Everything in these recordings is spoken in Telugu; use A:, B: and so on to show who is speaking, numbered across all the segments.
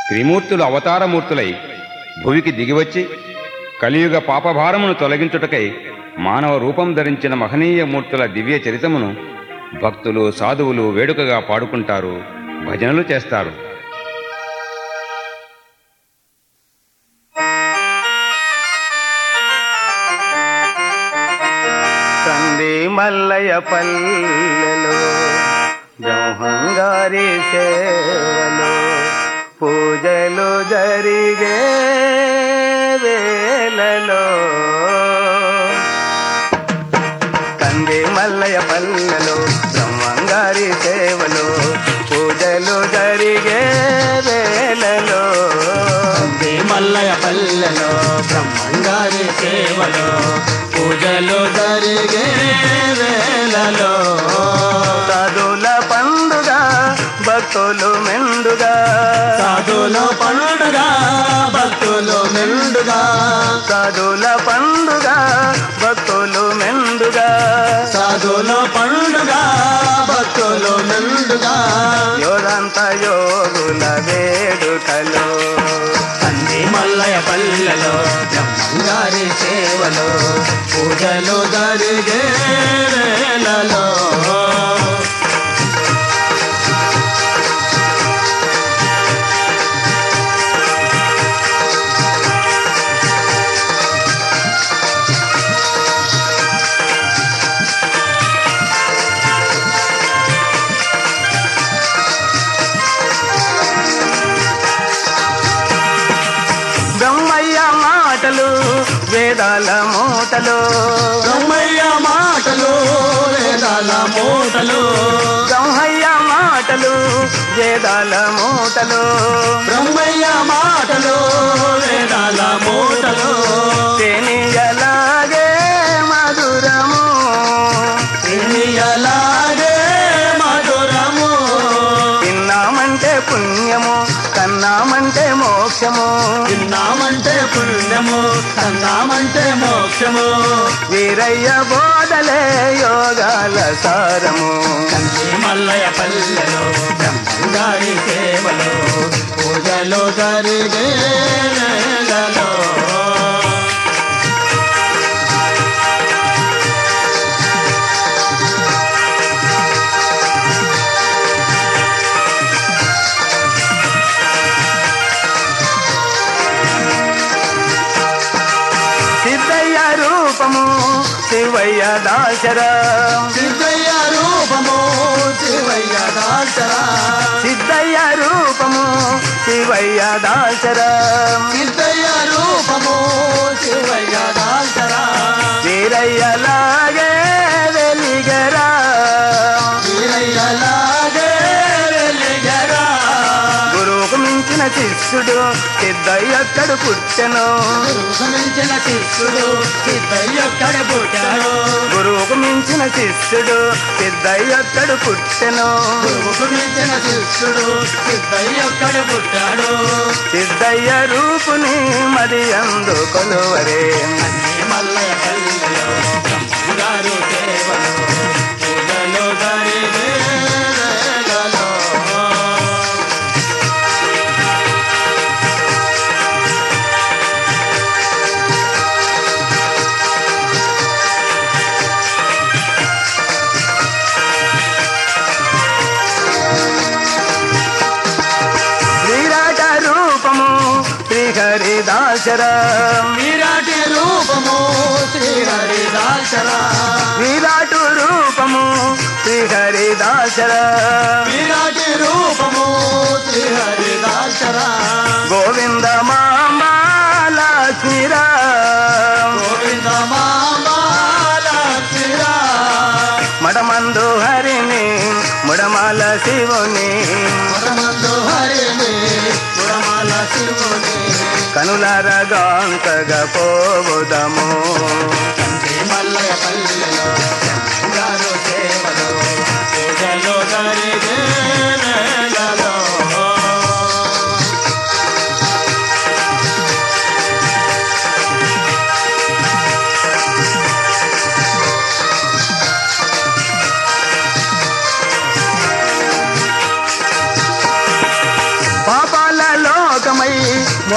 A: త్రిమూర్తులు అవతారమూర్తులై భువికి దిగివచ్చి కలియుగ పాపభారమును తొలగించుటకై మానవ రూపం ధరించిన మహనీయ మూర్తుల దివ్య చరితమును భక్తులు సాధువులు వేడుకగా పాడుకుంటారు భజనలు చేస్తారు
B: తంది మల్లయ్య పల్లెలో బ్రహ్మంగారి సేవలో పూజలు జరిగే వేలలో తంది మల్లయ్య పల్లెలో బ్రహ్మంగారి సేవలో పూజలు జరిగే వేలలో
C: శ్రీ మల్లయ పల్లెలో బ్రహ్మంగారి సేవలో పూజలు జరిగే వేళలో
B: సాధుల పండుగ భక్తులు మెండుగా
C: సాధుల పండుగ భక్తులు మెండుగా
B: సాధుల పండుగ భక్తులు మెండుగా
C: సాధుల పండుగ భక్తులు మెండుగా
B: యోదంత యోగుల వేడుకలో
C: తండ్రి మల్లయ పల్లెలో బ్రహ్మంగారి సేవలో పూజలు జరిగే వేళలో
B: బ్రహ్మయ్య మాటలు వేదాల మూటలు
C: బ్రహ్మయ్య మాటలు వేదాల మూటలు
B: బ్రహ్మయ్య మాటలు వేదాల మూటలు
C: బ్రహ్మయ్య మాటలు వేదాల మూటలు
B: తేనియలాగే మధురము
C: అలాగే మధురము
B: తిన్నామంటే పుణ్యము కన్నామంటే మోక్షము
C: తిన్నామంటే పుణ్యము కన్నామంటే మోక్షము
B: వీరయ్య బోధలే యోగాల సారము
C: కంచి మల్లయ పల్లెలో బ్రహ్మంగారి సేవలో పూజలు జరిగే వేళలో
B: సిద్ధయ్య రూపము శివయ్య దాశరా
C: సిద్ధయ్య రూపము శివయ్య దాసరా
B: సిద్ధయ్య రూపము శివయ్య దాశరా
C: సిద్ధయ్య రూపము శివయ్య దాసరా
B: వీరయ్యలాగే వెలిగరా
C: వీరయ్యలాగే వెలిగరా
B: గురువుకు మించిన శిష్యుడు సిద్ధయ్యక్కడు పుట్టెను
C: మించిన శిష్యుడు సిద్ధయ్యొక్కడ పుట్టాడు
B: గురువుకు మించిన శిష్యుడు సిద్ధయ్యక్కడు పుట్టెను
C: గురువుకు మించిన శిష్యుడు సిద్ధయ్యొక్కడ పుట్టాడు
B: సిద్ధయ్య రూపుని మరి అందు కొలువరే
C: అన్ని మల్లయ్య పల్లెలో బ్రహ్మంగారు సేవలో పూజలు జరిగే వేళలో
B: విరాట రూపము శ్రీహరిదాసరా
C: విరాటి రూపము శ్రీహరిదాసరా
B: విరాటు రూపము శ్రీహరిదాసరా
C: విరాటి రూపము శ్రీహరిదాసరా
B: గోవింద మామాలక్ష్మిరా
C: గోవింద మామాలక్ష్మిరా
B: మడమందు హరిని ముడమాల శివుని
C: పరమందు హరిని పురమాల శివుని
B: కనులరగాంతగా పోవుదము
C: తండ్రి మల్లయ్య పల్లెలో గారు సేవలో పూజలో జరిగే వేళలో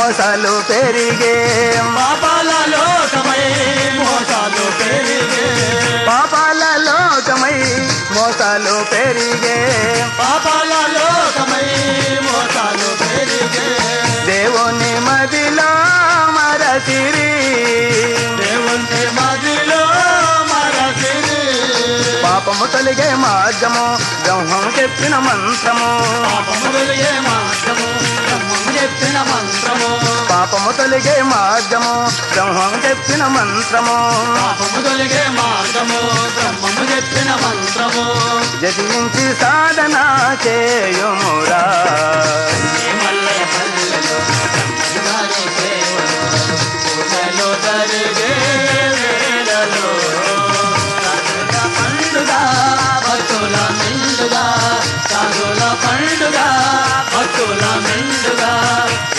B: మోసాలు పెరిగే
C: పాపాల లోకమై మోసాలు పెరిగే
B: పాపాల లోకమై మోసాలు పెరిగే
C: పాపాల లోకమై మోసాలు పెరిగే
B: దేవుని మదిలో మరసిరి
C: దేవుని మదిలో మరసిరి
B: పాపము తొలిగే మార్గము బ్రహ్మం చెప్పిన మంత్రము
C: పాపము వెలిగే మార్గము బ్రహ్మము చెప్పిన మంత్రము
B: పాపము తొలిగే మార్గము బ్రహ్మం చెప్పిన మంత్రము
C: పాపము తొలిగే మార్గము బ్రహ్మము చెప్పిన మంత్రము
B: జయించి సాధన చేయుమురా
C: ఈ మల్లయ్య పల్లెలో బ్రహ్మగారి సేవలో పూజలో జరిగే వేళలో సాధుల పండుగ భక్తుల మెండుగా సాధుల పండుగ భక్తుల మెండుగా